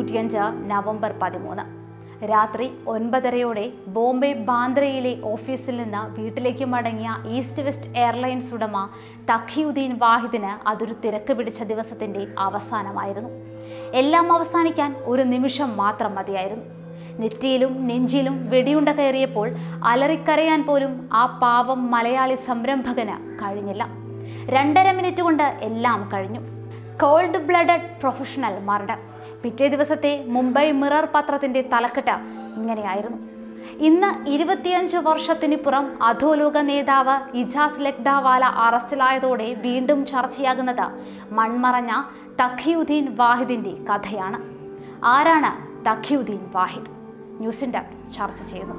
തൊണ്ണൂറ്റിയഞ്ച് നവംബർ പതിമൂന്ന് രാത്രി ഒൻപതരയോടെ ബോംബെ ബാന്ദ്രയിലെ ഓഫീസിൽ നിന്ന് വീട്ടിലേക്ക് മടങ്ങിയ ഈസ്റ്റ് വെസ്റ്റ് എയർലൈൻസ് ഉടമ തഖിയുദ്ദീൻ വാഹിദിന് അതൊരു തിരക്ക് പിടിച്ച ദിവസത്തിന്റെ അവസാനമായിരുന്നു എല്ലാം അവസാനിക്കാൻ ഒരു നിമിഷം മാത്രം മതിയായിരുന്നു നെറ്റിയിലും നെഞ്ചിലും വെടിയുണ്ട കയറിയപ്പോൾ അലറിക്കരയാൻ പോലും ആ പാവം മലയാളി സംരംഭകന് കഴിഞ്ഞില്ല രണ്ടര മിനിറ്റ് കൊണ്ട് എല്ലാം കഴിഞ്ഞു കോൾഡ് ബ്ലഡഡ് പ്രൊഫഷണൽ മർഡർ പിറ്റേ ദിവസത്തെ മുംബൈ മിറർ പത്രത്തിന്റെ തലക്കെട്ട് ഇങ്ങനെയായിരുന്നു ഇന്ന് ഇരുപത്തിയഞ്ച് വർഷത്തിനിപ്പുറം അധോലോക നേതാവ് ഇജാസ് ലക്ഡാവാല അറസ്റ്റിലായതോടെ വീണ്ടും ചർച്ചയാകുന്നത് മൺമറഞ്ഞ തഖിയുദ്ദീൻ വാഹിദിന്റെ കഥയാണ് ആരാണ് തഖിയുദ്ദീൻ വാഹിദ് ന്യൂസിൻ്റെ ചർച്ച ചെയ്യുന്നു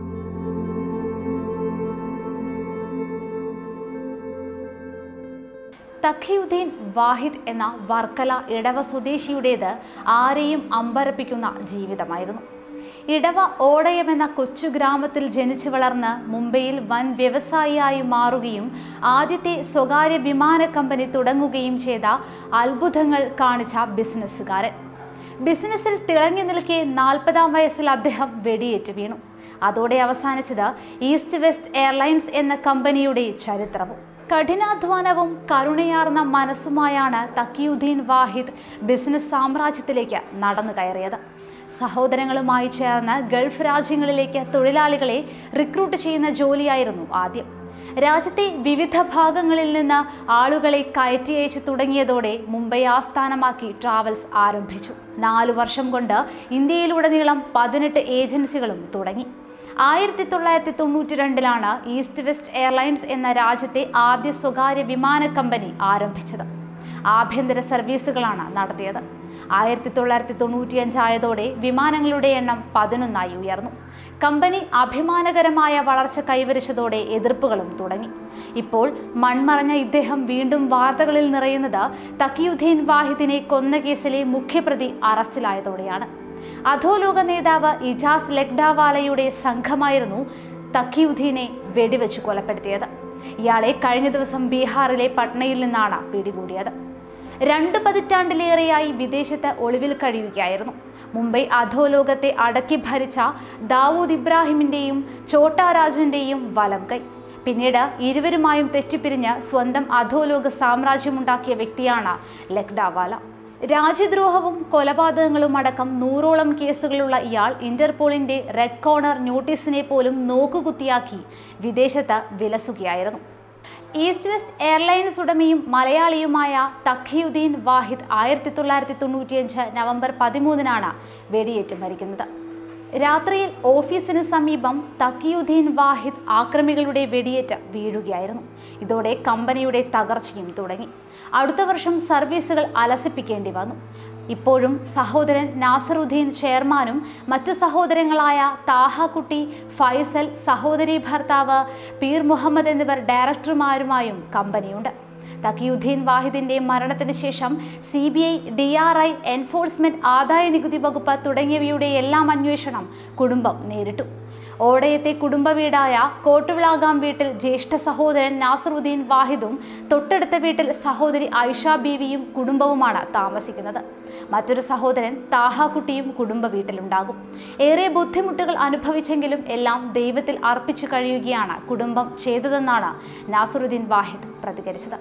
തഖിയുദ്ദീൻ വാഹിദ് എന്ന വർക്കല ഇടവ സ്വദേശിയുടേത് ആരെയും അമ്പരപ്പിക്കുന്ന ജീവിതമായിരുന്നു ഇടവ ഓടയം എന്ന കൊച്ചു ഗ്രാമത്തിൽ ജനിച്ചു വളർന്ന് മുംബൈയിൽ വൻ വ്യവസായിയായി മാറുകയും ആദ്യത്തെ സ്വകാര്യ വിമാന കമ്പനി തുടങ്ങുകയും ചെയ്ത അത്ഭുതങ്ങൾ കാണിച്ച ബിസിനസ്സുകാരൻ ബിസിനസ്സിൽ തിളങ്ങി നിൽക്കെ നാൽപ്പതാം വയസ്സിൽ അദ്ദേഹം വെടിയേറ്റ് വീണു അതോടെ അവസാനിച്ചത് ഈസ്റ്റ് വെസ്റ്റ് എയർലൈൻസ് എന്ന കമ്പനിയുടെ ചരിത്രവും കഠിനാധ്വാനവും കരുണയാർന്ന മനസ്സുമായാണ് തക്കിയുദ്ദീൻ വാഹിദ് ബിസിനസ് സാമ്രാജ്യത്തിലേക്ക് നടന്നു കയറിയത് സഹോദരങ്ങളുമായി ചേർന്ന് ഗൾഫ് രാജ്യങ്ങളിലേക്ക് തൊഴിലാളികളെ റിക്രൂട്ട് ചെയ്യുന്ന ജോലിയായിരുന്നു ആദ്യം രാജ്യത്തെ വിവിധ ഭാഗങ്ങളിൽ നിന്ന് ആളുകളെ കയറ്റി അയച്ചു തുടങ്ങിയതോടെ മുംബൈ ആസ്ഥാനമാക്കി ട്രാവൽസ് ആരംഭിച്ചു നാലു വർഷം കൊണ്ട് ഇന്ത്യയിലുടനീളം പതിനെട്ട് ഏജൻസികളും തുടങ്ങി ആയിരത്തി തൊള്ളായിരത്തി തൊണ്ണൂറ്റി രണ്ടിലാണ് ഈസ്റ്റ് വെസ്റ്റ് എയർലൈൻസ് എന്ന രാജ്യത്തെ ആദ്യ സ്വകാര്യ വിമാന കമ്പനി ആരംഭിച്ചത് ആഭ്യന്തര സർവീസുകളാണ് നടത്തിയത് ആയിരത്തി തൊള്ളായിരത്തി തൊണ്ണൂറ്റിയഞ്ചായതോടെ വിമാനങ്ങളുടെ എണ്ണം പതിനൊന്നായി ഉയർന്നു കമ്പനി അഭിമാനകരമായ വളർച്ച കൈവരിച്ചതോടെ എതിർപ്പുകളും തുടങ്ങി ഇപ്പോൾ മൺമറഞ്ഞ ഇദ്ദേഹം വീണ്ടും വാർത്തകളിൽ നിറയുന്നത് തക്കിയുദ്ദീൻ വാഹിദിനെ കൊന്ന കേസിലെ മുഖ്യപ്രതി അറസ്റ്റിലായതോടെയാണ് അധോലോക നേതാവ് ഇജാസ് ലക്ഡാവാലയുടെ സംഘമായിരുന്നു തക്കിയുദ്ദീനെ വെടിവെച്ച് കൊലപ്പെടുത്തിയത് ഇയാളെ കഴിഞ്ഞ ദിവസം ബീഹാറിലെ പട്നയിൽ നിന്നാണ് പിടികൂടിയത് രണ്ട് പതിറ്റാണ്ടിലേറെയായി വിദേശത്ത് ഒളിവിൽ കഴിയുകയായിരുന്നു മുംബൈ അധോലോകത്തെ അടക്കി ഭരിച്ച ദാവൂദ് ഇബ്രാഹിമിൻ്റെയും ചോട്ടാ രാജുവിൻ്റെയും വലം കൈ പിന്നീട് ഇരുവരുമായും തെറ്റിപ്പിരിഞ്ഞ് സ്വന്തം അധോലോക സാമ്രാജ്യമുണ്ടാക്കിയ വ്യക്തിയാണ് ലക്ഡാവാല രാജ്യദ്രോഹവും കൊലപാതകങ്ങളും അടക്കം നൂറോളം കേസുകളുള്ള ഇയാൾ ഇന്റർപോളിന്റെ റെഡ് കോർണർ നോട്ടീസിനെ പോലും നോക്കുകുത്തിയാക്കി വിദേശത്ത് വിലസുകയായിരുന്നു ഈസ്റ്റ് വെസ്റ്റ് എയർലൈൻസ് ഉടമയും മലയാളിയുമായ തഖിയുദ്ദീൻ വാഹിദ് ആയിരത്തി തൊള്ളായിരത്തി തൊണ്ണൂറ്റിയഞ്ച് നവംബർ പതിമൂന്നിനാണ് വെടിയേറ്റ് മരിക്കുന്നത് രാത്രിയിൽ ഓഫീസിന് സമീപം തക്കിയുദ്ദീൻ വാഹിദ് ആക്രമികളുടെ വെടിയേറ്റ് വീഴുകയായിരുന്നു ഇതോടെ കമ്പനിയുടെ തകർച്ചയും തുടങ്ങി അടുത്ത വർഷം സർവീസുകൾ അലസിപ്പിക്കേണ്ടി വന്നു ഇപ്പോഴും സഹോദരൻ നാസറുദ്ദീൻ ചെയർമാനും മറ്റു സഹോദരങ്ങളായ താഹക്കുട്ടി ഫൈസൽ സഹോദരി ഭർത്താവ് പീർ മുഹമ്മദ് എന്നിവർ ഡയറക്ടർമാരുമായും കമ്പനിയുണ്ട് തക്കിയുദ്ദീൻ വാഹിദിന്റെ മരണത്തിന് ശേഷം C B I D R I enforcement ആദായ നികുതി വകുപ്പ് തുടങ്ങിയവയുടെ എല്ലാം അന്വേഷണം കുടുംബം നേരിട്ടു ഓടയത്തെ കുടുംബ വീടായ കോട്ടുവിളാകാം വീട്ടിൽ ജ്യേഷ്ഠ സഹോദരൻ നാസറുദ്ദീൻ വാഹിദും തൊട്ടടുത്ത വീട്ടിൽ സഹോദരി ഐഷ ബീവിയും കുടുംബവുമാണ് താമസിക്കുന്നത് മറ്റൊരു സഹോദരൻ താഹാക്കുട്ടിയും കുടുംബ വീട്ടിലുണ്ടാകും ഏറെ ബുദ്ധിമുട്ടുകൾ അനുഭവിച്ചെങ്കിലും എല്ലാം ദൈവത്തിൽ അർപ്പിച്ചു കഴിയുകയാണ് കുടുംബം ചെയ്തതെന്നാണ് നാസറുദ്ദീൻ വാഹിദ് പ്രതികരിച്ചത്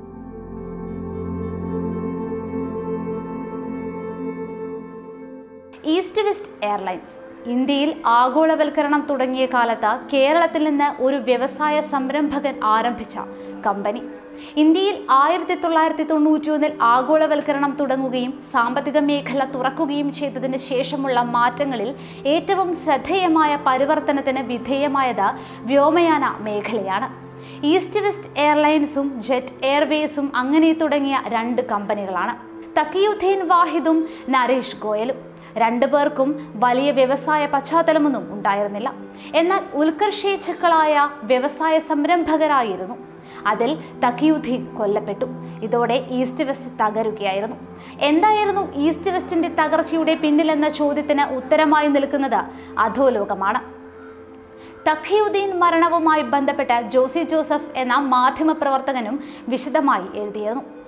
ഈസ്റ്റ് വെസ്റ്റ് എയർലൈൻസ് ഇന്ത്യയിൽ ആഗോളവൽക്കരണം തുടങ്ങിയ കാലത്ത് കേരളത്തിൽ നിന്ന് ഒരു വ്യവസായ സംരംഭകൻ ആരംഭിച്ച കമ്പനി ഇന്ത്യയിൽ ആയിരത്തി തൊള്ളായിരത്തി തൊണ്ണൂറ്റിയൊന്നിൽ ആഗോളവൽക്കരണം തുടങ്ങുകയും സാമ്പത്തിക മേഖല തുറക്കുകയും ചെയ്തതിന് ശേഷമുള്ള മാറ്റങ്ങളിൽ ഏറ്റവും ശ്രദ്ധേയമായ പരിവർത്തനത്തിന് വിധേയമായത് വ്യോമയാന മേഖലയാണ് ഈസ്റ്റ് വെസ്റ്റ് എയർലൈൻസും ജെറ്റ് എയർവേസും അങ്ങനെ തുടങ്ങിയ രണ്ട് കമ്പനികളാണ് തക്കിയുദ്ദീൻ വാഹിദും നരേഷ് ഗോയലും രണ്ടുപേർക്കും വലിയ വ്യവസായ പശ്ചാത്തലമൊന്നും ഉണ്ടായിരുന്നില്ല എന്നാൽ ഉത്കർഷേച്ഛക്കളായ വ്യവസായ സംരംഭകരായിരുന്നു അതിൽ തക്കിയുദ്ദീൻ കൊല്ലപ്പെട്ടു ഇതോടെ ഈസ്റ്റ് വെസ്റ്റ് തകരുകയായിരുന്നു എന്തായിരുന്നു ഈസ്റ്റ് വെസ്റ്റിന്റെ തകർച്ചയുടെ പിന്നിലെന്ന ചോദ്യത്തിന് ഉത്തരമായി നിൽക്കുന്നത് അധോലോകമാണ് തഖിയുദ്ദീൻ മരണവുമായി ബന്ധപ്പെട്ട് ജോസി ജോസഫ് എന്ന മാധ്യമപ്രവർത്തകനും വിശദമായി എഴുതിയിരുന്നു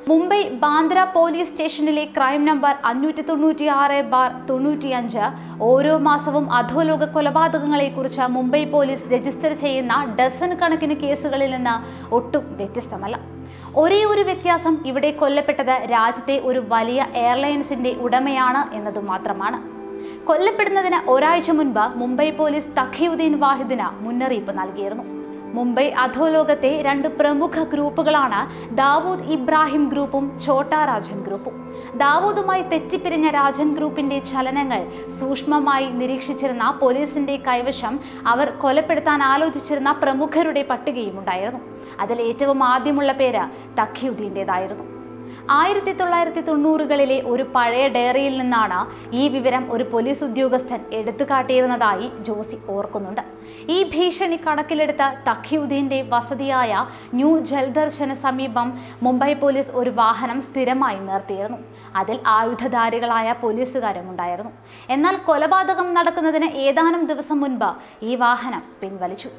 മുംബൈ ബാന്ദ്ര പോലീസ് സ്റ്റേഷനിലെ ക്രൈം നമ്പർ അഞ്ഞൂറ്റി തൊണ്ണൂറ്റി ആറ് ബാർ തൊണ്ണൂറ്റിയഞ്ച് ഓരോ മാസവും അധോലോക കൊലപാതകങ്ങളെക്കുറിച്ച് മുംബൈ പോലീസ് രജിസ്റ്റർ ചെയ്യുന്ന ഡസൻ കണക്കിന് കേസുകളിൽ നിന്ന് ഒട്ടും വ്യത്യസ്തമല്ല ഒരേ ഒരു വ്യത്യാസം ഇവിടെ കൊല്ലപ്പെട്ടത് രാജ്യത്തെ ഒരു വലിയ എയർലൈൻസിന്റെ ഉടമയാണ് എന്നത് മാത്രമാണ് കൊല്ലപ്പെടുന്നതിന് ഒരാഴ്ച മുൻപ് മുംബൈ പോലീസ് തഖിയുദ്ദീൻ വാഹിദിന് മുന്നറിയിപ്പ് നൽകിയിരുന്നു മുംബൈ അധോലോകത്തെ രണ്ട് പ്രമുഖ ഗ്രൂപ്പുകളാണ് ദാവൂദ് ഇബ്രാഹിം ഗ്രൂപ്പും ഛോട്ടാ രാജൻ ഗ്രൂപ്പും ദാവൂദുമായി തെറ്റിപ്പിരിഞ്ഞ രാജൻ ഗ്രൂപ്പിന്റെ ചലനങ്ങൾ സൂക്ഷ്മമായി നിരീക്ഷിച്ചിരുന്ന പോലീസിന്റെ കൈവശം അവർ കൊലപ്പെടുത്താൻ ആലോചിച്ചിരുന്ന പ്രമുഖരുടെ പട്ടികയും ഉണ്ടായിരുന്നു അതിൽ ഏറ്റവും ആദ്യമുള്ള പേര് തഖിയുദ്ദീൻ്റെതായിരുന്നു ആയിരത്തി തൊള്ളായിരത്തി തൊണ്ണൂറുകളിലെ ഒരു പഴയ ഡയറിയിൽ നിന്നാണ് ഈ വിവരം ഒരു പോലീസ് ഉദ്യോഗസ്ഥൻ എടുത്തു കാട്ടിയിരുന്നതായി ജോസി ഓർക്കുന്നുണ്ട് ഈ ഭീഷണി കണക്കിലെടുത്ത് തഖിയുദ്ദീന്റെ വസതിയായ ന്യൂ ജൽദർശന് സമീപം മുംബൈ പോലീസ് ഒരു വാഹനം സ്ഥിരമായി നിർത്തിയിരുന്നു അതിൽ ആയുധധാരികളായ പോലീസുകാരും ഉണ്ടായിരുന്നു എന്നാൽ കൊലപാതകം നടക്കുന്നതിന് ഏതാനും ദിവസം മുൻപ് ഈ വാഹനം പിൻവലിച്ചു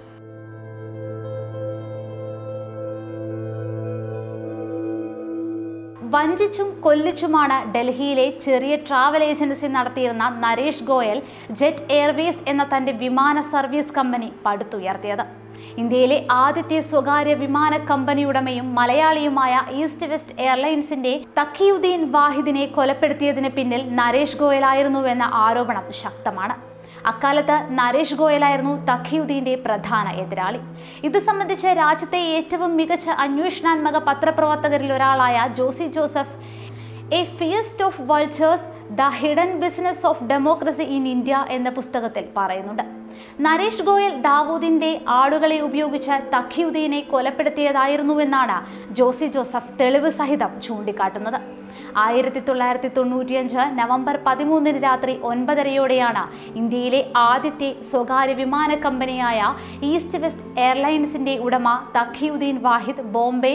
വഞ്ചിച്ചും കൊല്ലിച്ചുമാണ് ഡൽഹിയിലെ ചെറിയ ട്രാവൽ ഏജൻസി നടത്തിയിരുന്ന നരേഷ് ഗോയൽ ജെറ്റ് എയർവേസ് എന്ന തന്റെ വിമാന സർവീസ് കമ്പനി പടുത്തുയർത്തിയത് ഇന്ത്യയിലെ ആദ്യത്തെ സ്വകാര്യ വിമാന കമ്പനി ഉടമയും മലയാളിയുമായ ഈസ്റ്റ് വെസ്റ്റ് എയർലൈൻസിന്റെ തഖിയുദ്ദീൻ വാഹിദിനെ കൊലപ്പെടുത്തിയതിന് പിന്നിൽ നരേഷ് ഗോയലായിരുന്നുവെന്ന ആരോപണം ശക്തമാണ് അക്കാലത്ത് നരേഷ് ഗോയലായിരുന്നു തഖിയുദ്ദീന്റെ പ്രധാന എതിരാളി ഇത് സംബന്ധിച്ച് രാജ്യത്തെ ഏറ്റവും മികച്ച അന്വേഷണാത്മക പത്രപ്രവർത്തകരിൽ ഒരാളായ Josy Joseph a feast of vultures the hidden business of democracy in India എന്ന പുസ്തകത്തിൽ പറയുന്നുണ്ട് നരേഷ് ഗോയൽ ദാവൂദിന്റെ ആളുകളെ ഉപയോഗിച്ച് തഖിയുദ്ദീനെ കൊലപ്പെടുത്തിയതായിരുന്നുവെന്നാണ് ജോസി ജോസഫ് തെളിവ് സഹിതം ചൂണ്ടിക്കാട്ടുന്നത് ആയിരത്തി തൊള്ളായിരത്തി തൊണ്ണൂറ്റിയഞ്ച് നവംബർ പതിമൂന്നിന് രാത്രി ഒൻപതരയോടെയാണ് ഇന്ത്യയിലെ ആദ്യത്തെ സ്വകാര്യ വിമാന കമ്പനിയായ ഈസ്റ്റ് വെസ്റ്റ് എയർലൈൻസിന്റെ ഉടമ തഖിയുദ്ദീൻ വാഹിദ് ബോംബെ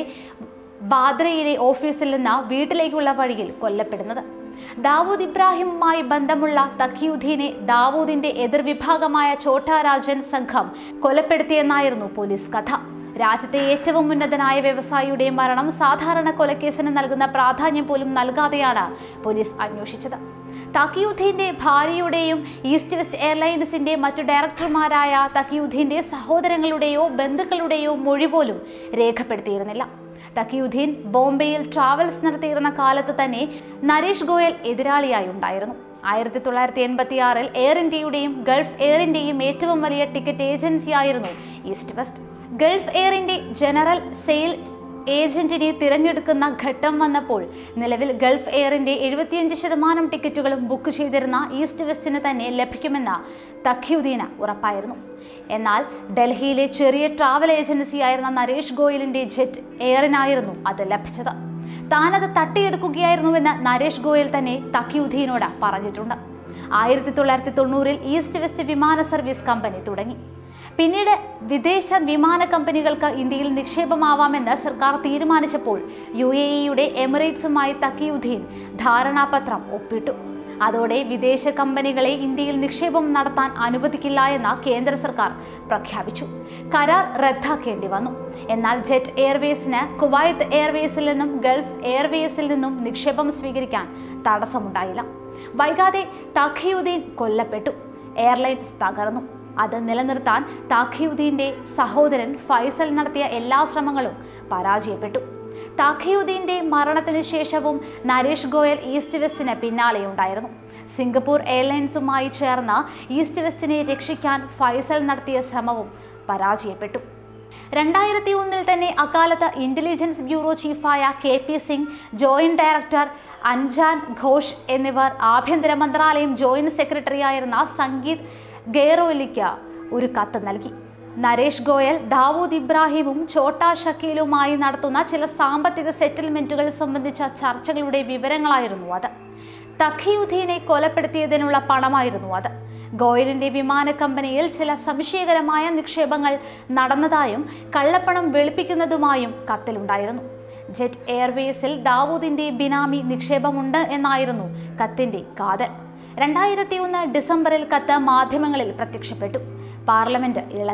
ബാദ്രയിലെ ഓഫീസിൽ നിന്ന് വീട്ടിലേക്കുള്ള വഴിയിൽ കൊല്ലപ്പെടുന്നത് ദാവൂദ് ഇബ്രാഹിമുമായി ബന്ധമുള്ള തഖിയുദ്ദീനെ ദാവൂദിന്റെ എതിർവിഭാഗമായ ഛോട്ടാ രാജൻ സംഘം കൊലപ്പെടുത്തിയെന്നായിരുന്നു പോലീസ് കഥ രാജ്യത്തെ ഏറ്റവും ഉന്നതനായ വ്യവസായിയുടെ മരണം സാധാരണ കൊലക്കേസിന് നൽകുന്ന പ്രാധാന്യം പോലും നൽകാതെയാണ് പോലീസ് അന്വേഷിച്ചത് തക്കിയുദ്ദീന്റെ ഭാര്യയുടെയും ഈസ്റ്റ് വെസ്റ്റ് എയർലൈൻസിന്റെ മറ്റു ഡയറക്ടർമാരായ തക്കിയുദ്ദീന്റെ സഹോദരങ്ങളുടെയോ ബന്ധുക്കളുടെയോ മൊഴി പോലും രേഖപ്പെടുത്തിയിരുന്നില്ല തക്കിയുദ്ദീൻ ബോംബെയിൽ ട്രാവൽസ് നടത്തിയിരുന്ന കാലത്ത് തന്നെ നരേഷ് ഗോയൽ എതിരാളിയായി ഉണ്ടായിരുന്നു ആയിരത്തി തൊള്ളായിരത്തി എൺപത്തി ആറിൽ എയർ ഇന്ത്യയുടെയും ഗൾഫ് എയറിന്റെയും ഏറ്റവും വലിയ ടിക്കറ്റ് ഏജൻസിയായിരുന്നു ഈസ്റ്റ് വെസ്റ്റ് ഗൾഫ് എയറിന്റെ ജനറൽ സെയിൽ ഏജന്റിനെ തിരഞ്ഞെടുക്കുന്ന ഘട്ടം വന്നപ്പോൾ നിലവിൽ ഗൾഫ് എയറിന്റെ എഴുപത്തിയഞ്ച് ശതമാനം ടിക്കറ്റുകളും ബുക്ക് ചെയ്തിരുന്ന ഈസ്റ്റ് വെസ്റ്റിന് തന്നെ ലഭിക്കുമെന്ന് തഖ്യുദ്ദീന് ഉറപ്പായിരുന്നു എന്നാൽ ഡൽഹിയിലെ ചെറിയ ട്രാവൽ ഏജൻസിയായിരുന്ന നരേഷ് ഗോയലിന്റെ ജെറ്റ് എയറിനായിരുന്നു അത് ലഭിച്ചത് താനത് തട്ടിയെടുക്കുകയായിരുന്നുവെന്ന് നരേഷ് ഗോയൽ തന്നെ തഖ്യുദ്ദീനോട് പറഞ്ഞിട്ടുണ്ട് ആയിരത്തി തൊള്ളായിരത്തി തൊണ്ണൂറിൽ ഈസ്റ്റ് വെസ്റ്റ് വിമാന സർവീസ് കമ്പനി തുടങ്ങി പിന്നീട് വിദേശ വിമാന കമ്പനികൾക്ക് ഇന്ത്യയിൽ നിക്ഷേപമാവാമെന്ന് സർക്കാർ തീരുമാനിച്ചപ്പോൾ യു എ ഇയുടെ എമിറേറ്റ്സുമായി തക്കിയുദ്ദീൻ ധാരണാപത്രം ഒപ്പിട്ടു അതോടെ വിദേശ കമ്പനികളെ ഇന്ത്യയിൽ നിക്ഷേപം നടത്താൻ അനുവദിക്കില്ല എന്ന കേന്ദ്ര സർക്കാർ പ്രഖ്യാപിച്ചു കരാർ റദ്ദാക്കേണ്ടി വന്നു എന്നാൽ ജെറ്റ് എയർവേസിന് കുവൈത്ത് എയർവേസിൽ നിന്നും ഗൾഫ് എയർവേസിൽ നിന്നും നിക്ഷേപം സ്വീകരിക്കാൻ തടസ്സമുണ്ടായില്ല വൈകാതെ തഖിയുദ്ദീൻ കൊല്ലപ്പെട്ടു എയർലൈൻസ് തകർന്നു അത് നിലനിർത്താൻ താഖിയുദ്ദീന്റെ സഹോദരൻ ഫൈസൽ നടത്തിയ എല്ലാ ശ്രമങ്ങളും പരാജയപ്പെട്ടു താഖിയുദ്ദീന്റെ മരണത്തിന് ശേഷവും നരേഷ് ഗോയൽ ഈസ്റ്റ് വെസ്റ്റിന് പിന്നാലെയുണ്ടായിരുന്നു സിംഗപ്പൂർ എയർലൈൻസുമായി ചേർന്ന് ഈസ്റ്റ് വെസ്റ്റിനെ രക്ഷിക്കാൻ ഫൈസൽ നടത്തിയ ശ്രമവും പരാജയപ്പെട്ടു രണ്ടായിരത്തി ഒന്നിൽ തന്നെ അക്കാലത്ത് ഇന്റലിജൻസ് ബ്യൂറോ ചീഫായ K P Singh joint director Anjan Ghosh എന്നിവർ ആഭ്യന്തര മന്ത്രാലയം ജോയിന്റ് സെക്രട്ടറിയായിരുന്ന സംഗീത് ഗെയ്റോലിക്ക് ഒരു കത്ത് നൽകി നരേഷ് ഗോയൽ ദാവൂദ് ഇബ്രാഹിമും ഛോട്ടാ ഷക്കീലുമായി നടത്തുന്ന ചില സാമ്പത്തിക സെറ്റിൽമെന്റുകൾ സംബന്ധിച്ച ചർച്ചകളുടെ വിവരങ്ങളായിരുന്നു അത് തഖിയുദ്ദീനെ കൊലപ്പെടുത്തിയതിനുള്ള പണമായിരുന്നു അത് ഗോയലിന്റെ വിമാന കമ്പനിയിൽ ചില സംശയകരമായ നിക്ഷേപങ്ങൾ നടന്നതായും കള്ളപ്പണം വെളുപ്പിക്കുന്നതുമായും കത്തിലുണ്ടായിരുന്നു ജെറ്റ് എയർവേസിൽ ദാവൂദിന്റെ ബിനാമി നിക്ഷേപമുണ്ട് എന്നായിരുന്നു കത്തിന്റെ കാതൽ രണ്ടായിരത്തി ഒന്ന് ഡിസംബറിൽ കത്ത് മാധ്യമങ്ങളിൽ പ്രത്യക്ഷപ്പെട്ടു പാർലമെന്റ് ഇളകി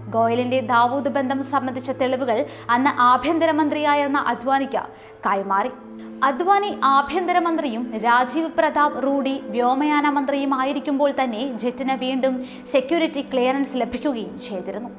ഗോയലിന്റെ ദാവൂദ് ബന്ധം സംബന്ധിച്ച തെളിവുകൾ അന്ന് ആഭ്യന്തരമന്ത്രിയായിരുന്ന അദ്വാനിക്ക് കൈമാറി അദ്വാനി ആഭ്യന്തരമന്ത്രിയും രാജീവ് പ്രതാപ് റൂഡി വ്യോമയാന മന്ത്രിയും ആയിരിക്കുമ്പോൾ തന്നെ ജെറ്റിന് വീണ്ടും സെക്യൂരിറ്റി ക്ലിയറൻസ് ലഭിക്കുകയും ചെയ്തിരുന്നു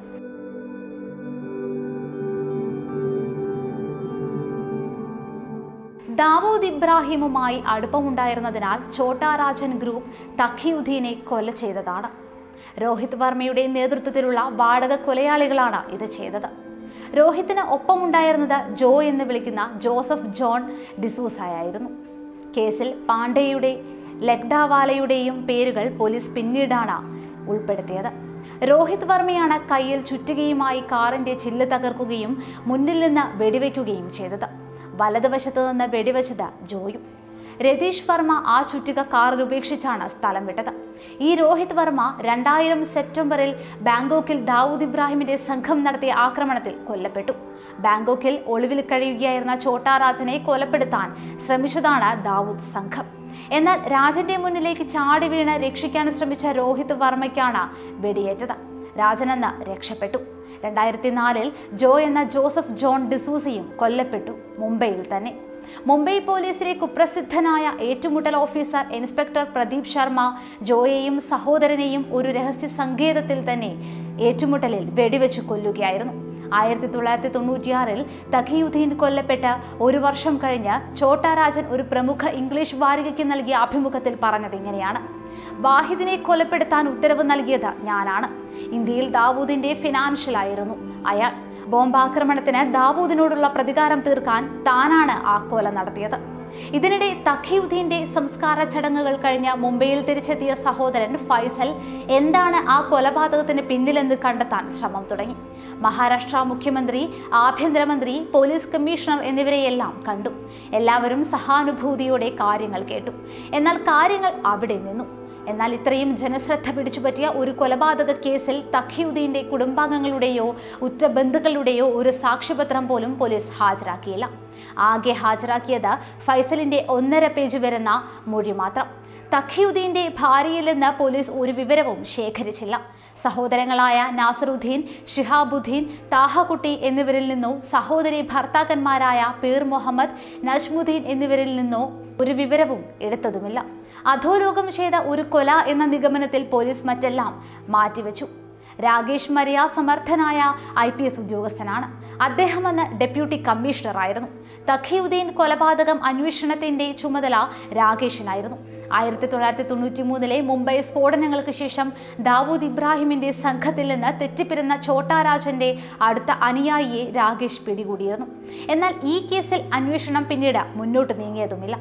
ദാവൂദ് ഇബ്രാഹിമുമായി അടുപ്പമുണ്ടായിരുന്നതിനാൽ ഛോട്ടാരാജൻ ഗ്രൂപ്പ് തഖിയുദ്ദീനെ കൊല ചെയ്തതാണ് രോഹിത് വർമ്മയുടെ നേതൃത്വത്തിലുള്ള വാടക കൊലയാളികളാണ് ഇത് ചെയ്തത് രോഹിത്തിന് ഒപ്പമുണ്ടായിരുന്നത് ജോ എന്ന് വിളിക്കുന്ന ജോസഫ് ജോൺ ഡിസൂസായായിരുന്നു കേസിൽ പാണ്ഡെയുടെ ലെഗ്ഡാവാലയുടെയും പേരുകൾ പോലീസ് പിന്നീടാണ് ഉൾപ്പെടുത്തിയത് രോഹിത് വർമ്മയാണ് കയ്യിൽ ചുറ്റുകയുമായി കാറിന്റെ ചില്ല് തകർക്കുകയും മുന്നിൽ നിന്ന് വെടിവെക്കുകയും ചെയ്തത് വലതുവശത്ത് നിന്ന് വെടിവെച്ചത് ജോയും രതീഷ് വർമ്മ ആ ചുറ്റിക കാറിൽ ഉപേക്ഷിച്ചാണ് സ്ഥലം വിട്ടത് ഈ രോഹിത് വർമ്മ രണ്ടായിരം സെപ്റ്റംബറിൽ ബാങ്കോക്കിൽ ദാവൂദ് ഇബ്രാഹിമിന്റെ സംഘം നടത്തിയ ആക്രമണത്തിൽ കൊല്ലപ്പെട്ടു ബാങ്കോക്കിൽ ഒളിവിൽ കഴിയുകയായിരുന്ന ഛോട്ടാരാജനെ കൊലപ്പെടുത്താൻ ശ്രമിച്ചതാണ് ദാവൂദ് സംഘം എന്നാൽ രാജന്റെ മുന്നിലേക്ക് ചാടി വീണ് രക്ഷിക്കാൻ ശ്രമിച്ച രോഹിത് വർമ്മയ്ക്കാണ് വെടിയേറ്റത് രാജനെന്ന് രക്ഷപ്പെട്ടു രണ്ടായിരത്തി നാലിൽ ജോ എന്ന ജോസഫ് ജോൺ ഡിസൂസയും കൊല്ലപ്പെട്ടു മുംബൈയിൽ തന്നെ മുംബൈ പോലീസിലെ കുപ്രസിദ്ധനായ ഏറ്റുമുട്ടൽ ഓഫീസർ ഇൻസ്പെക്ടർ പ്രദീപ് ശർമ്മ ജോയെയും സഹോദരനെയും ഒരു രഹസ്യ സങ്കേതത്തിൽ തന്നെ ഏറ്റുമുട്ടലിൽ വെടിവെച്ച് കൊല്ലുകയായിരുന്നു ആയിരത്തി തൊള്ളായിരത്തി തൊണ്ണൂറ്റിയാറിൽ തഖിയുദ്ദീൻ കൊല്ലപ്പെട്ട് ഒരു വർഷം കഴിഞ്ഞ് ഛോട്ടാരാജൻ ഒരു പ്രമുഖ ഇംഗ്ലീഷ് വാരികയ്ക്ക് നൽകിയ അഭിമുഖത്തിൽ പറഞ്ഞത് ഇങ്ങനെയാണ് വാഹിദിനെ കൊലപ്പെടുത്താൻ ഉത്തരവ് നൽകിയത് ഞാനാണ് ഇന്ത്യയിൽ ദാവൂദിന്റെ ഫിനാൻഷ്യൽ ആയിരുന്നു അയാൾ ബോംബാക്രമണത്തിന് ദാവൂദിനോടുള്ള പ്രതികാരം തീർക്കാൻ താനാണ് ആ കൊല നടത്തിയത് ഇതിനിടെ തഖിയുദ്ദീന്റെ സംസ്കാര ചടങ്ങുകൾ കഴിഞ്ഞ് മുംബൈയിൽ തിരിച്ചെത്തിയ സഹോദരൻ ഫൈസൽ എന്താണ് ആ കൊലപാതകത്തിന് പിന്നിലെന്ന് കണ്ടെത്താൻ ശ്രമം തുടങ്ങി മഹാരാഷ്ട്ര മുഖ്യമന്ത്രി ആഭ്യന്തരമന്ത്രി പോലീസ് കമ്മീഷണർ എന്നിവരെയെല്ലാം കണ്ടു എല്ലാവരും സഹാനുഭൂതിയോടെ കാര്യങ്ങൾ കേട്ടു എന്നാൽ കാര്യങ്ങൾ അവിടെ നിന്നു എന്നാൽ ഇത്രയും ജനശ്രദ്ധ പിടിച്ചുപറ്റിയ ഒരു കൊലപാതക കേസിൽ തഖിയുദ്ദീന്റെ കുടുംബാംഗങ്ങളുടെയോ ഉറ്റ ബന്ധുക്കളുടെയോ ഒരു സാക്ഷ്യപത്രം പോലും പോലീസ് ഹാജരാക്കിയില്ല ആകെ ഹാജരാക്കിയത് ഫൈസലിന്റെ ഒന്നര പേജ് വരുന്ന മൊഴി മാത്രം തഖിയുദ്ദീന്റെ ഭാര്യയിൽ നിന്ന് പോലീസ് ഒരു വിവരവും ശേഖരിച്ചില്ല സഹോദരങ്ങളായ നാസറുദ്ദീൻ ഷിഹാബുദ്ദീൻ താഹകുട്ടി എന്നിവരിൽ നിന്നോ സഹോദരി ഭർത്താക്കന്മാരായ പീർ മുഹമ്മദ് നജ്മുദ്ദീൻ എന്നിവരിൽ നിന്നോ ഒരു വിവരവും എടുത്തതുമില്ല അധോലോകം ചെയ്ത ഒരു കൊല എന്ന നിഗമനത്തിൽ പോലീസ് മറ്റെല്ലാം മാറ്റിവെച്ചു രാകേഷ് മരിയ സമർത്ഥനായ ഐ പി എസ് ഉദ്യോഗസ്ഥനാണ് അദ്ദേഹം അന്ന് ഡെപ്യൂട്ടി കമ്മീഷണറായിരുന്നു തഖിയുദ്ദീൻ കൊലപാതകം അന്വേഷണത്തിന്റെ ചുമതല രാകേഷിനായിരുന്നു ആയിരത്തി തൊള്ളായിരത്തി തൊണ്ണൂറ്റി മൂന്നിലെ മുംബൈ സ്ഫോടനങ്ങൾക്ക് ശേഷം ദാവൂദ് ഇബ്രാഹിമിന്റെ സംഘത്തിൽ നിന്ന് തെറ്റിപ്പിരുന്ന ഛോട്ടാരാജന്റെ അടുത്ത അനുയായിയെ രാകേഷ് പിടികൂടിയിരുന്നു എന്നാൽ ഈ കേസിൽ അന്വേഷണം പിന്നീട് മുന്നോട്ട് നീങ്ങിയതുമില്ല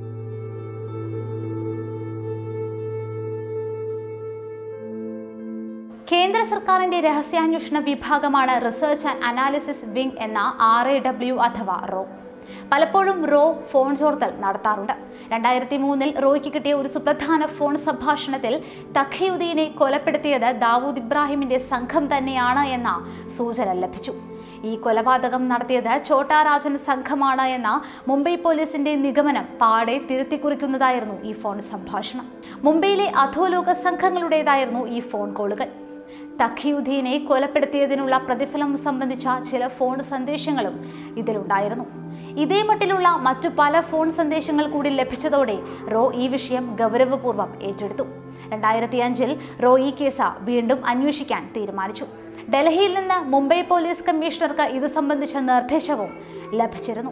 കേന്ദ്ര സർക്കാരിന്റെ രഹസ്യാന്വേഷണ വിഭാഗമാണ് റിസർച്ച് ആൻഡ് അനാലിസിസ് വിംഗ് എന്ന ആർ എ ഡബ്ല്യു അഥവാ റോ പലപ്പോഴും റോ ഫോൺ ചോർത്തൽ നടത്താറുണ്ട് രണ്ടായിരത്തി മൂന്നിൽ റോയ്ക്ക് കിട്ടിയ ഒരു സുപ്രധാന ഫോൺ സംഭാഷണത്തിൽ തഖിയുദ്ദീനെ കൊലപ്പെടുത്തിയത് ദാവൂദ് ഇബ്രാഹിമിന്റെ സംഘം തന്നെയാണ് എന്ന സൂചന ലഭിച്ചു ഈ കൊലപാതകം നടത്തിയത് ഛോട്ടാരാജൻ സംഘമാണ് എന്ന മുംബൈ പോലീസിന്റെ നിഗമനം പാടെ തിരുത്തിക്കുറിക്കുന്നതായിരുന്നു ഈ ഫോൺ സംഭാഷണം മുംബൈയിലെ അധോലോക സംഘങ്ങളുടേതായിരുന്നു ഈ ഫോൺ കോളുകൾ തഖിയുദ്ദീനെ കൊലപ്പെടുത്തിയതിനുള്ള പ്രതിഫലം സംബന്ധിച്ച ചില ഫോൺ സന്ദേശങ്ങളും ഇതിലുണ്ടായിരുന്നു ഇതേ മട്ടിലുള്ള മറ്റു പല ഫോൺ സന്ദേശങ്ങൾ കൂടി ലഭിച്ചതോടെ റോ ഈ വിഷയം ഗൗരവപൂർവ്വം ഏറ്റെടുത്തു രണ്ടായിരത്തി അഞ്ചിൽ റോ ഈ കേസ് വീണ്ടും അന്വേഷിക്കാൻ തീരുമാനിച്ചു ഡൽഹിയിൽ നിന്ന് മുംബൈ പോലീസ് കമ്മീഷണർക്ക് ഇത് സംബന്ധിച്ച നിർദ്ദേശവും ലഭിച്ചിരുന്നു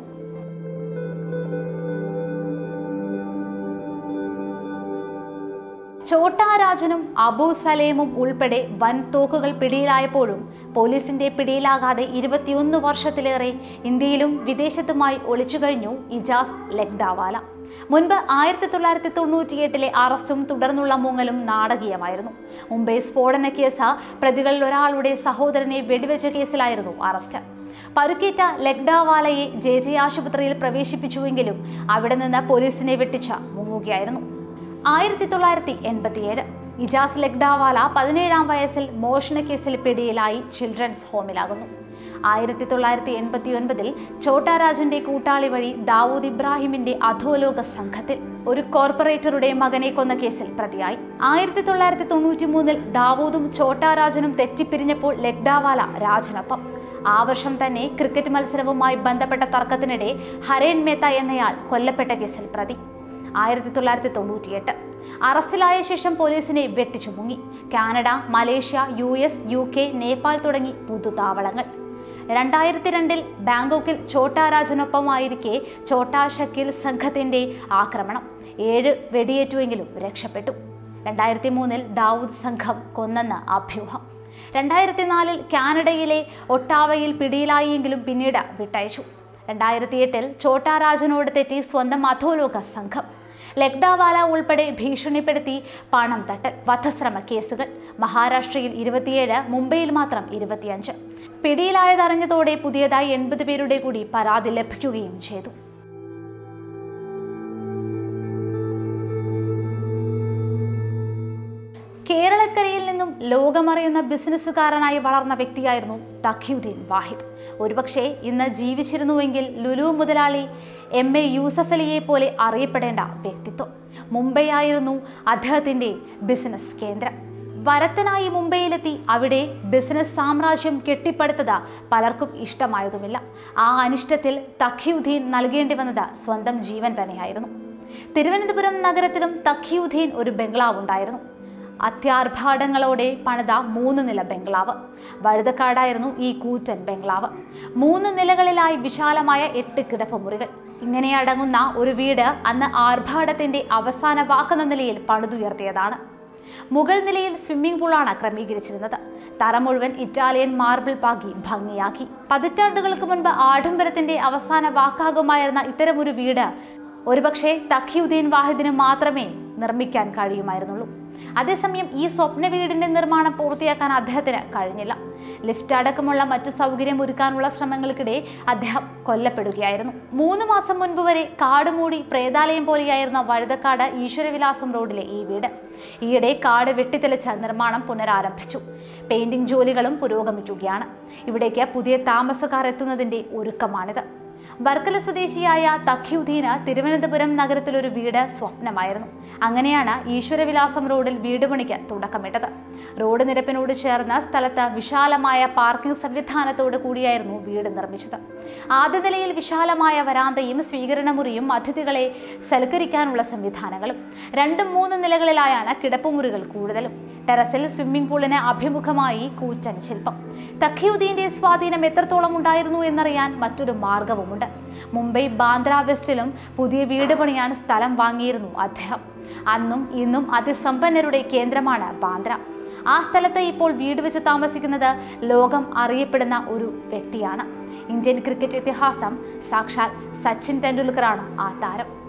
ചോട്ടാരാജനും അബു സലേമും ഉൾപ്പെടെ വൻ തോക്കുകൾ പിടിയിലായപ്പോഴും പോലീസിന്റെ പിടിയിലാകാതെ ഇരുപത്തിയൊന്ന് വർഷത്തിലേറെ ഇന്ത്യയിലും വിദേശത്തുമായി ഒളിച്ചുകഴിഞ്ഞു ഇജാസ് ലെഗ്ഡാവാല മുൻപ് ആയിരത്തി തൊള്ളായിരത്തി തൊണ്ണൂറ്റിയെട്ടിലെ അറസ്റ്റും തുടർന്നുള്ള മുങ്ങലും നാടകീയമായിരുന്നു മുംബൈ സ്ഫോടന കേസ് പ്രതികളിൽ ഒരാളുടെ സഹോദരനെ വെടിവെച്ച കേസിലായിരുന്നു അറസ്റ്റ് പരുക്കേറ്റ ലെഗ്ഡാവാലയെ ജെ ജെ ആശുപത്രിയിൽ പ്രവേശിപ്പിച്ചുവെങ്കിലും അവിടെ നിന്ന് പോലീസിനെ വെട്ടിച്ച് മുങ്ങുകയായിരുന്നു ആയിരത്തി തൊള്ളായിരത്തി എൺപത്തിയേഴ് ഇജാസ് ലെഗ്ഡാവാല പതിനേഴാം വയസ്സിൽ മോഷണ കേസിൽ പിടിയിലായി ചിൽഡ്രൻസ് ഹോമിലാകുന്നു ആയിരത്തി തൊള്ളായിരത്തി എൺപത്തി ഒൻപതിൽ ഛോട്ടാ രാജന്റെ കൂട്ടാളി വഴി ദാവൂദ് ഇബ്രാഹിമിന്റെ അധോലോക സംഘത്തിൽ ഒരു കോർപ്പറേറ്ററുടെ മകനെ കൊന്ന കേസിൽ പ്രതിയായി ആയിരത്തി തൊള്ളായിരത്തി തൊണ്ണൂറ്റി മൂന്നിൽ ദാവൂദും ഛോട്ടാ രാജനും തെറ്റിപ്പിരിഞ്ഞപ്പോൾ ലഗ്ഡാവാല രാജനൊപ്പം ആ വർഷം തന്നെ ക്രിക്കറ്റ് മത്സരവുമായി ബന്ധപ്പെട്ട തർക്കത്തിനിടെ ഹരേൻ മേത്ത എന്നയാൾ കൊല്ലപ്പെട്ട കേസിൽ പ്രതി ആയിരത്തി തൊള്ളായിരത്തി തൊണ്ണൂറ്റിയെട്ട് അറസ്റ്റിലായ ശേഷം പോലീസിനെ വെട്ടിച്ചു മുങ്ങി Canada Malaysia U S U K Nepal തുടങ്ങി പുതുതാവളങ്ങൾ രണ്ടായിരത്തി രണ്ടിൽ ബാങ്കോക്കിൽ ഛോട്ടാ രാജനൊപ്പമായിരിക്കെ ഛോട്ടാ ഷക്കീൽ സംഘത്തിന്റെ ആക്രമണം ഏഴ് വെടിയേറ്റുവെങ്കിലും രക്ഷപ്പെട്ടു രണ്ടായിരത്തി മൂന്നിൽ ദാവൂദ് സംഘം കൊന്നെന്ന് അഭ്യൂഹം രണ്ടായിരത്തി നാലിൽ കാനഡയിലെ ഒട്ടാവയിൽ പിടിയിലായെങ്കിലും പിന്നീട് വിട്ടയച്ചു രണ്ടായിരത്തി എട്ടിൽ ഛോട്ടാ രാജനോട് തെറ്റി സ്വന്തം അധോലോക സംഘം ലഗ്ഡാവാല ഉൾപ്പെടെ ഭീഷണിപ്പെടുത്തി പണം തട്ടൽ വധശ്രമ കേസുകൾ മഹാരാഷ്ട്രയിൽ ഇരുപത്തിയേഴ് മുംബൈയിൽ മാത്രം ഇരുപത്തിയഞ്ച് പിടിയിലായതറിഞ്ഞതോടെ പുതിയതായി എൺപത് പേരുടെ കൂടി പരാതി ലഭിക്കുകയും ചെയ്തു കേരളക്കരയിൽ നിന്നും ലോകമറിയുന്ന ബിസിനസ്സുകാരനായി വളർന്ന വ്യക്തിയായിരുന്നു തഖിയുദ്ദീൻ വാഹിദ് ഒരുപക്ഷെ ഇന്ന് ജീവിച്ചിരുന്നുവെങ്കിൽ ലുലു മുതലാളി എം എ യൂസഫ് അലിയെ പോലെ അറിയപ്പെടേണ്ട വ്യക്തിത്വം മുംബൈ ആയിരുന്നു അദ്ദേഹത്തിൻ്റെ ബിസിനസ് കേന്ദ്രം വരത്തനായി മുംബൈയിലെത്തി അവിടെ ബിസിനസ് സാമ്രാജ്യം കെട്ടിപ്പടുത്തത് പലർക്കും ഇഷ്ടമായതുമില്ല ആ അനിഷ്ടത്തിൽ തഖിയുദ്ദീൻ നൽകേണ്ടി വന്നത് സ്വന്തം ജീവൻ തന്നെയായിരുന്നു തിരുവനന്തപുരം നഗരത്തിലും തഖിയുദ്ദീൻ ഒരു ബംഗ്ലാവ് ഉണ്ടായിരുന്നു അത്യാർഭാടങ്ങളോടെ പണിത മൂന്ന് നില ബംഗ്ലാവ് വഴുതക്കാടായിരുന്നു ഈ കൂറ്റൻ ബംഗ്ലാവ് മൂന്ന് നിലകളിലായി വിശാലമായ എട്ട് കിടപ്പുമുറികൾ ഇങ്ങനെ അടങ്ങുന്ന ഒരു വീട് അന്ന് ആർഭാടത്തിന്റെ അവസാന വാക്കെന്ന നിലയിൽ പണിതുയർത്തിയതാണ് മുകൾ നിലയിൽ സ്വിമ്മിംഗ് പൂളാണ് ക്രമീകരിച്ചിരുന്നത് തറ മുഴുവൻ ഇറ്റാലിയൻ മാർബിൾ പാകി ഭംഗിയാക്കി പതിറ്റാണ്ടുകൾക്ക് മുൻപ് ആഡംബരത്തിന്റെ അവസാന വാക്കാകുമായിരുന്ന ഇത്തരമൊരു വീട് ഒരുപക്ഷെ തഖിയുദ്ദീൻ വാഹിദിന് മാത്രമേ നിർമ്മിക്കാൻ കഴിയുമായിരുന്നുള്ളൂ അതേസമയം ഈ സ്വപ്ന വീടിന്റെ നിർമ്മാണം പൂർത്തിയാക്കാൻ അദ്ദേഹത്തിന് കഴിഞ്ഞില്ല ലിഫ്റ്റ് അടക്കമുള്ള മറ്റു സൗകര്യം ഒരുക്കാനുള്ള ശ്രമങ്ങൾക്കിടെ അദ്ദേഹം കൊല്ലപ്പെടുകയായിരുന്നു മൂന്ന് മാസം മുൻപ് വരെ കാട് മൂടി പ്രേതാലയം പോലെയായിരുന്ന വഴുതക്കാട് ഈശ്വരവിലാസം റോഡിലെ ഈ വീട് ഈയിടെ കാട് വെട്ടിത്തെളിച്ച് നിർമ്മാണം പുനരാരംഭിച്ചു പെയിന്റിംഗ് ജോലികളും പുരോഗമിക്കുകയാണ് ഇവിടേക്ക് പുതിയ താമസക്കാർ എത്തുന്നതിന്റെ ഒരുക്കമാണിത് വർക്കല സ്വദേശിയായ തഖ്യുദ്ദീന് തിരുവനന്തപുരം നഗരത്തിലൊരു വീട് സ്വപ്നമായിരുന്നു അങ്ങനെയാണ് ഈശ്വരവിലാസം റോഡിൽ വീട് പണിക്ക് തുടക്കമിട്ടത് റോഡ് നിരപ്പിനോട് ചേർന്ന സ്ഥലത്ത് വിശാലമായ പാർക്കിംഗ് സംവിധാനത്തോട് കൂടിയായിരുന്നു വീട് നിർമ്മിച്ചത് ആദ്യ നിലയിൽ വിശാലമായ വരാന്തയും സ്വീകരണമുറിയും അതിഥികളെ സൽക്കരിക്കാനുള്ള സംവിധാനങ്ങളും രണ്ടും മൂന്ന് നിലകളിലായാണ് കിടപ്പുമുറികൾ കൂടുതലും ടെറസിൽ സ്വിമ്മിംഗ് പൂളിന് അഭിമുഖമായി കൂറ്റൻ ശില്പം തഖിയുദ്ദീന്റെ സ്വാധീനം എത്രത്തോളം ഉണ്ടായിരുന്നു എന്നറിയാൻ മറ്റൊരു മാർഗവുമുണ്ട് മുംബൈ ബാന്ദ്ര വെസ്റ്റിലും പുതിയ വീട് പണിയാൻ സ്ഥലം വാങ്ങിയിരുന്നു അദ്ദേഹം അന്നും ഇന്നും അതിസമ്പന്നരുടെ കേന്ദ്രമാണ് ബാന്ദ്ര ആ സ്ഥലത്ത് ഇപ്പോൾ വീട് വെച്ച് താമസിക്കുന്നത് ലോകം അറിയപ്പെടുന്ന ഒരു വ്യക്തിയാണ് ഇന്ത്യൻ ക്രിക്കറ്റ് ഇതിഹാസം സാക്ഷാൽ സച്ചിൻ ടെണ്ടുൽക്കറാണ് ആ താരം